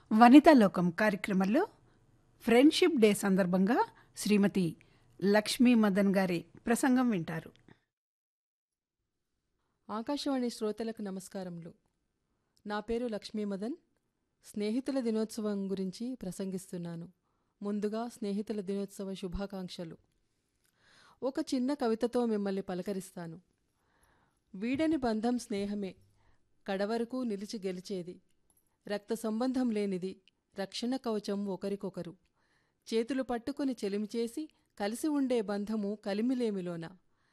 వనితా లోకం కార్యక్రమంలో friendship day సందర్భంగా శ్రీమతి లక్ష్మీ మదన్ గారి ప్రసంగం వింటారు ఆకాశవాణి శ్రోతలకు నమస్కారములు నా పేరు లక్ష్మీ మదన్ స్నేహితుల దినోత్సవం గురించి ప్రసంగిస్తున్నాను ముందుగా స్నేహితుల దినోత్సవ శుభాకాంక్షలు ఒక చిన్న కవితతో మిమ్మల్ని పలకరిస్తాను వీడని బంధం స్నేహమే కడవరకు నిలిచి గెలిచేది రక్త సంబంధం లేనిది రక్షణ కవచం ఒకరికొకరు చేతులు పట్టుకుని చెలిమిచేసి కలిసి ఉండే బంధము కలిమిలేమిలోన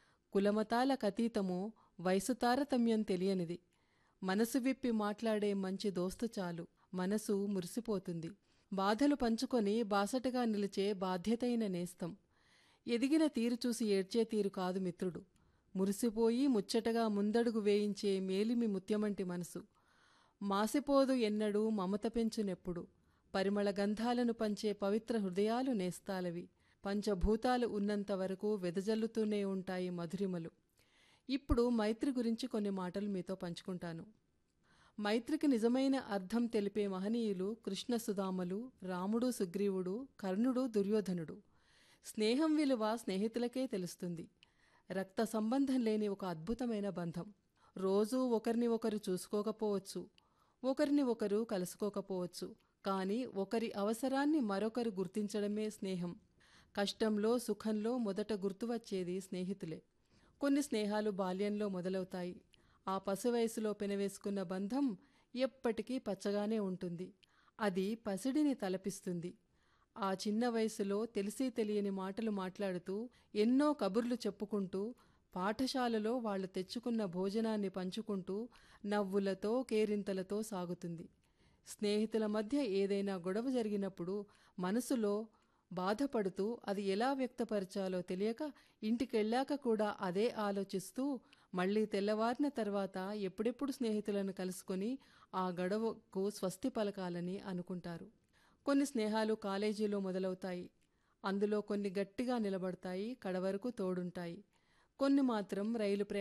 కులమతాలకతీతమో వయసు తారతమ్యం తెలియనిది మనసు విప్పి మాట్లాడే మంచి దోస్తు చాలు మనసు మురిసిపోతుంది బాధలు పంచుకొని బాసటగా నిలిచే బాధ్యతైన నేస్తం ఎదిగిన తీరు చూసి ఏడ్చే తీరు కాదు మిత్రుడు మురిసిపోయి ముచ్చటగా ముందడుగు వేయించే మేలిమి ముత్యమంటి మనసు మాసిపోదు ఎన్నడూ మమత పెంచునెప్పుడు పరిమళ గంధాలను పంచే పవిత్ర హృదయాలు నేస్తాలవి పంచభూతాలు ఉన్నంత వరకు వెదజల్లుతూనే ఉంటాయి మధురిమలు ఇప్పుడు మైత్రి గురించి కొన్ని మాటలు మీతో పంచుకుంటాను మైత్రికి నిజమైన అర్థం తెలిపే మహనీయులు కృష్ణ సుధామలు రాముడు సుగ్రీవుడు కర్ణుడు దుర్యోధనుడు స్నేహం విలువ స్నేహితులకే తెలుస్తుంది రక్త సంబంధం లేని ఒక అద్భుతమైన బంధం రోజూ ఒకరిని ఒకరు చూసుకోకపోవచ్చు ఒకరిని ఒకరు కలుసుకోకపోవచ్చు కానీ ఒకరి అవసరాన్ని మరొకరు గుర్తించడమే స్నేహం కష్టంలో సుఖంలో మొదట గుర్తు వచ్చేది స్నేహితులే కొన్ని స్నేహాలు బాల్యంలో మొదలవుతాయి ఆ పసి వయసులో పెనవేసుకున్న బంధం ఎప్పటికీ పచ్చగానే ఉంటుంది అది పసిడిని తలపిస్తుంది ఆ చిన్న వయసులో తెలిసి తెలియని మాటలు మాట్లాడుతూ ఎన్నో కబుర్లు చెప్పుకుంటూ పాఠశాలలో వాళ్ళు తెచ్చుకున్న భోజనాన్ని పంచుకుంటూ నవ్వులతో కేరింతలతో సాగుతుంది స్నేహితుల మధ్య ఏదైనా గొడవ జరిగినప్పుడు మనసులో బాధపడుతూ అది ఎలా వ్యక్తపరచాలో తెలియక ఇంటికెళ్ళాక కూడా అదే ఆలోచిస్తూ మళ్ళీ తెల్లవారిన తర్వాత ఎప్పుడెప్పుడు స్నేహితులను కలుసుకొని ఆ గొడవకు స్వస్తి పలకాలని అనుకుంటారు కొన్ని స్నేహాలు కాలేజీలో మొదలవుతాయి అందులో కొన్ని గట్టిగా నిలబడతాయి కడవరకు తోడుంటాయి కొన్ని మాత్రం రైలు